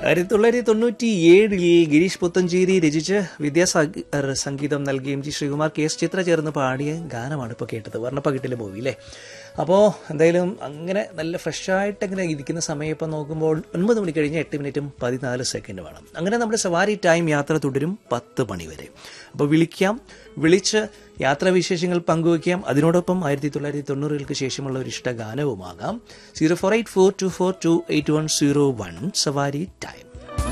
ആയിരത്തി തൊള്ളായിരത്തി തൊണ്ണൂറ്റി ഏഴിൽ ഗിരീഷ് പുത്തഞ്ചേരി രചിച്ച് വിദ്യാസാഗർ സംഗീതം നൽകി M G Sreekumar K S Chithra ചേർന്ന് പാടിയ ഗാനമാണ് ഇപ്പോൾ കേട്ടത് വർണ്ണപ്പകിട്ടിലെ മൂവി അല്ലേ അപ്പോൾ എന്തായാലും അങ്ങനെ നല്ല ഫ്രഷായിട്ട് ഇങ്ങനെ ഇരിക്കുന്ന സമയം ഇപ്പം നോക്കുമ്പോൾ ഒൻപത് മണി കഴിഞ്ഞ് എട്ട് മിനിറ്റും പതിനാല് സെക്കൻഡുമാണ് അങ്ങനെ നമ്മുടെ സവാരി ടൈം യാത്ര തുടരും പത്ത് മണി വരെ അപ്പോൾ വിളിക്കാം വിളിച്ച് യാത്രാവിശേഷങ്ങൾ പങ്കുവയ്ക്കാം അതിനോടൊപ്പം ആയിരത്തി തൊള്ളായിരത്തി തൊണ്ണൂറുകൾക്ക് ശേഷമുള്ള ഒരു ഇഷ്ട ഗാനവുമാകാം zero four eight four two four two eight one zero one സവാരി ടൈം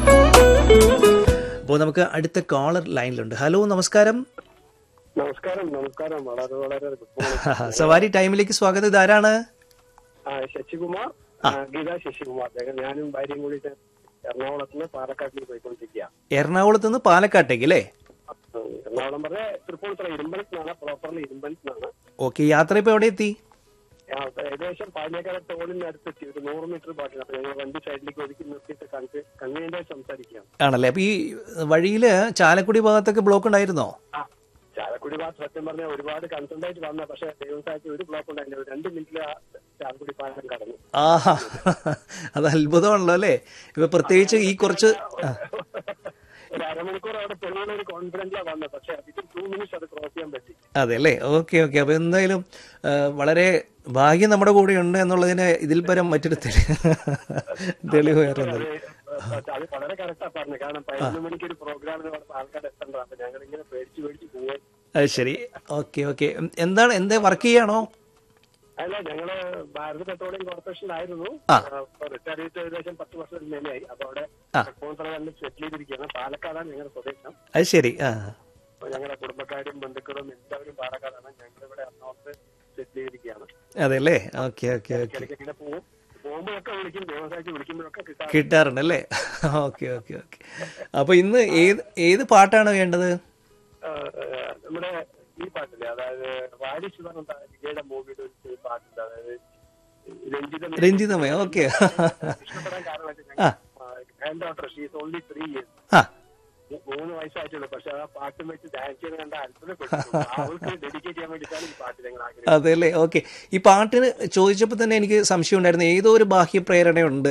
അപ്പോൾ നമുക്ക് അടുത്ത കോളർ ലൈനിലുണ്ട് ഹലോ നമസ്കാരം നമസ്കാരം നമസ്കാരം വളരെ വളരെ good morning. സവാരി ടൈമിലേക്ക് സ്വാഗതം ഇതാരാണ് ആ, ശശികുമാർ ആ, ഗീത ശശികുമാർ ഞങ്ങൾ ഞാനും ഭാര്യയും കൂടിയിട്ട് എറണാകുളത്ത് നിന്ന് പാലക്കാട്ടിലേക്ക് പോയിക്കൊണ്ടിരിക്കുക എറണാകുളത്ത് നിന്ന് പാലക്കാട്ടേക്ക് അല്ലേ എറണാകുളം പറഞ്ഞ തൃപ്പൂണിത്തുറ ഇരുമ്പലത്തിനാണ് പ്രോപ്പർലി ഇരുമ്പലത്തിനാണ് ഓക്കെ യാത്ര ഇപ്പോൾ എവിടെ എത്തി ആ, ഏകദേശം പാലക്കാട് ടോളിന് അടുത്തെത്തി ഒരു നൂറ് മീറ്റർ ബാക്കി അപ്പൊ ഞങ്ങൾ വണ്ടി സൈഡിലേക്ക് ഒതുക്കി നിർത്തിയിട്ട് കണ്ട് കൺവീനിയന്റ് ആയി സംസാരിക്കാം ആണല്ലേ അപ്പൊ ഈ വഴിയില് ചാലക്കുടി ഭാഗത്തൊക്കെ ബ്ലോക്ക് ഉണ്ടായിരുന്നോ ആ ചാലക്കുടി ഭാഗത്ത് സത്യം പറഞ്ഞാൽ ഒരുപാട് കൺസൾട്ട് ആയിട്ട് വന്ന പക്ഷേ ദൈവം സഹായിച്ച് ഒരു ബ്ലോക്ക് ഉണ്ടായില്ല ഒരു രണ്ട് മിനിറ്റിൽ ആ ചാലക്കുടി പാലം കടന്നു ആഹാ അത് അത്ഭുതമാണല്ലോ അല്ലേ ഇപ്പൊ പ്രത്യേകിച്ച് ഈ കുറച്ച് ആ, ഒരു അരമണിക്കൂർ അവിടെ തെളിവുള്ള ഒരു കോൺഫിഡൻസിലാണ് വന്നത് പക്ഷെ വിത്തിൻ ടു മിനിറ്റ്സ് അത് ക്രോസ് ചെയ്യാൻ പറ്റി അതെ അല്ലേ ഓക്കെ ഓക്കെ അപ്പൊ എന്തായാലും ആ, വളരെ ഭാഗ്യം നമ്മുടെ കൂടെ ഉണ്ട് എന്നുള്ളതിന് ഇതിൽ പരം മറ്റൊരു തെളി തെളിവ് വേറെ ഒന്നും അത് അത് വളരെ കറക്റ്റാ പറഞ്ഞത് കാരണം പതിനൊന്ന് മണിക്ക് ഒരു പ്രോഗ്രാമിന് ആൾക്കാർ എത്തേണ്ടത് അപ്പൊ ഞങ്ങൾ ഇങ്ങനെ പേടിച്ച് പേടിച്ച് പോവാൻ അത് ശരി ഓക്കെ ഓക്കെ എന്താണ് എന്താ വർക്ക് ചെയ്യാണോ അല്ല ഞങ്ങള് ഭാരത് പെട്രോളിയം കോർപ്പറേഷനിലായിരുന്നു ആ. റിട്ടയർ ചെയ്തിട്ട് ഏകദേശം പത്ത് വർഷം മേലെയായി അപ്പൊ അവിടെ ആ. സ്പോൺസർ തന്നെ സെറ്റിൽ ചെയ്തിരിക്കുകയാണ് പാലക്കാടാണ് ഞങ്ങളുടെ സ്വദേശം അത് ശരി ആ അപ്പൊ ഞങ്ങളുടെ കുടുംബക്കാരും ബന്ധുക്കളും എല്ലാവരും പാലക്കാടാണ് ഞങ്ങൾ ഇവിടെ എറണാകുളത്ത് സെറ്റിൽ ചെയ്തിരിക്കുകയാണ് അതെ അല്ലേ ഓക്കെ ഓക്കെ ഓക്കെ ഇടയ്ക്ക് ഇങ്ങനെ പോകും പോകുമ്പോഴൊക്കെ വിളിക്കും ദേവസായിട്ട് വിളിക്കുമ്പോഴൊക്കെ കിട്ടാൻ കിട്ടാറുണ്ടല്ലേ ഓക്കെ ഓക്കെ ഓക്കെ അപ്പൊ ഇന്ന് ഏത് ഏത് പാട്ടാണ് വേണ്ടത് ആ, ആ, നമ്മുടെ ഈ പാട്ടില്ലേ അതായത് വാരിശ് പറഞ്ഞ വിജയുടെ മൂവിയുടെ ഒരു പാട്ടുണ്ട് അതായത് രഞ്ജിത രഞ്ജിതമേ ഓക്കെ ഇഷ്ടപ്പെടാൻ കാരണം ആ. Grand daughter she's only three years ആ മൂന്ന് വയസ്സായിട്ടുള്ളൂ പക്ഷെ ആ പാട്ടും വെച്ച് ഡാൻസ് ചെയ്ത് കണ്ട അത്ഭുതപ്പെട്ടു അവൾക്ക് ഡെഡിക്കേറ്റ് ചെയ്യാൻ വേണ്ടിയിട്ടാണ് ഈ പാട്ട് ഞങ്ങൾ ആഗ്രഹിക്കുന്നത് അതെ അല്ലേ ഓക്കെ ഈ പാട്ടിന് ചോദിച്ചപ്പോൾ തന്നെ എനിക്ക് സംശയം ഉണ്ടായിരുന്നു ഏതോ ഒരു ബാഹ്യ പ്രേരണയുണ്ട്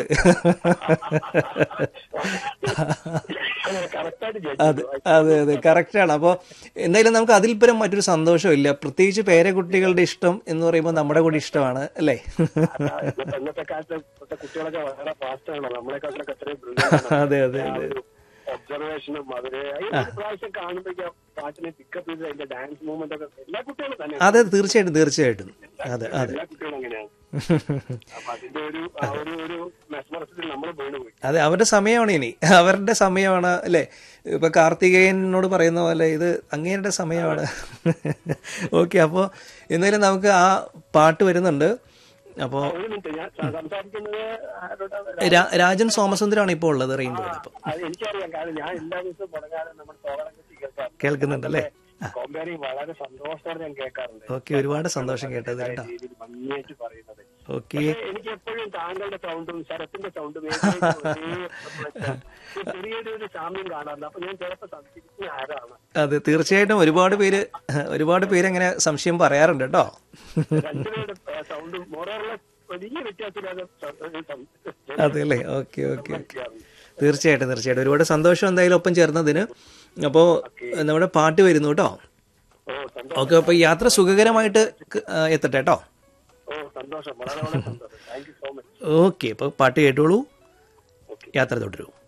കറക്റ്റായിട്ട് അതെ അതെ അതെ കറക്റ്റാണ് അപ്പോൾ എന്തായാലും നമുക്ക് അതിൽ പരം മറ്റൊരു സന്തോഷമില്ല പ്രത്യേകിച്ച് പേരക്കുട്ടികളുടെ ഇഷ്ടം എന്ന് പറയുമ്പോൾ നമ്മുടെ കൂടി ഇഷ്ടമാണ് അല്ലേ ഇന്നത്തെ കാലത്ത് ഇപ്പോഴത്തെ കുട്ടികളൊക്കെ വളരെ ഫാസ്റ്റ് ആണ് നമ്മളെക്കാട്ടിലൊക്കെ എത്രയും brilliant ആണ്. അതെ അതെ അതെ ഒബ്സർവേഷനും അവര് ഈ ഒരു പ്രാവശ്യം കാണുമ്പോഴേക്കും പാട്ടിനെ പിക്കപ്പ് ചെയ്ത് അതിന്റെ ഡാൻസ് മൂവ്മെന്റ് ഒക്കെ എല്ലാ കുട്ടികളും തന്നെ അതെ തീർച്ചയായിട്ടും തീർച്ചയായിട്ടും അതെ അതെ എല്ലാ കുട്ടികളും അങ്ങനെയാണ് അപ്പൊ അതിന്റെ ഒരു ആ ഒരു ഒരു മെസ്മറസത്തിൽ നമ്മൾ വീണുപോയി അതെ അവരുടെ സമയമാണ് ഇനി അവരുടെ സമയമാണ് അല്ലേ ഇപ്പൊ കാർത്തികേയനോട് പറയുന്ന പോലെ ഇത് അങ്ങേരുടെ സമയമാണ് ഓക്കെ അപ്പോൾ എന്തായാലും നമുക്ക് ആ പാട്ട് വരുന്നുണ്ട് അപ്പോൾ ഒരു മിനിറ്റ് ഞാൻ സംസാരിക്കുന്നത് ആരോടാ രാ- രാജൻ സോമസുന്ദരാണ് ഇപ്പോൾ ഉള്ളത് റെയിൻബോയിൽ അപ്പോൾ അത് എനിക്കറിയാം കാരണം ഞാൻ എല്ലാ ദിവസവും മുടങ്ങാതെ നമ്മുടെ സോളങ്കത്തി കേൾക്കാം കേൾക്കുന്നുണ്ടല്ലേ കോമ്പാരിങ് വളരെ സന്തോഷത്തോടെ ഞാൻ കേൾക്കാറുണ്ട് ഓക്കെ ഒരുപാട് സന്തോഷം കേട്ടത് കേട്ടോ രീതിയിൽ ഭംഗിയായിട്ട് പറയുന്നത് ഓക്കെ പക്ഷേ എനിക്ക് എപ്പോഴും താങ്കളുടെ സൗണ്ടും ശരത്തിന്റെ സൗണ്ടും ചെറിയൊരു ഒരു സാമ്യം കാണാറുണ്ട് അപ്പൊ ഞാൻ ചിലപ്പോ സംശയിക്കുന്ന ആരാണ് അതെ തീർച്ചയായിട്ടും ഒരുപാട് പേര് ഒരുപാട് പേര് അങ്ങനെ സംശയം പറയാറുണ്ട് കേട്ടോ രണ്ടുപേരുടെ സൗണ്ടും മോറോറുള്ള വലിയ വ്യത്യാസമില്ലാതെ അതെ അല്ലേ ഓക്കെ ഓക്കെ ഓക്കെ തീർച്ചയായിട്ടും തീർച്ചയായിട്ടും ഒരുപാട് സന്തോഷം എന്തായാലും ഒപ്പം ചേർന്നതിന് അപ്പോൾ നമ്മുടെ പാട്ട് വരുന്നു കേട്ടോ ഓ സന്തോഷം ഓക്കെ അപ്പോൾ യാത്ര സുഖകരമായിട്ട് ക- ആ, എത്തട്ടെ കേട്ടോ ഓ സന്തോഷം വളരെ വളരെ സന്തോഷം thank you so much okay അപ്പോൾ പാട്ട് കേട്ടോളൂ ഓക്കെ യാത്ര തുടരൂ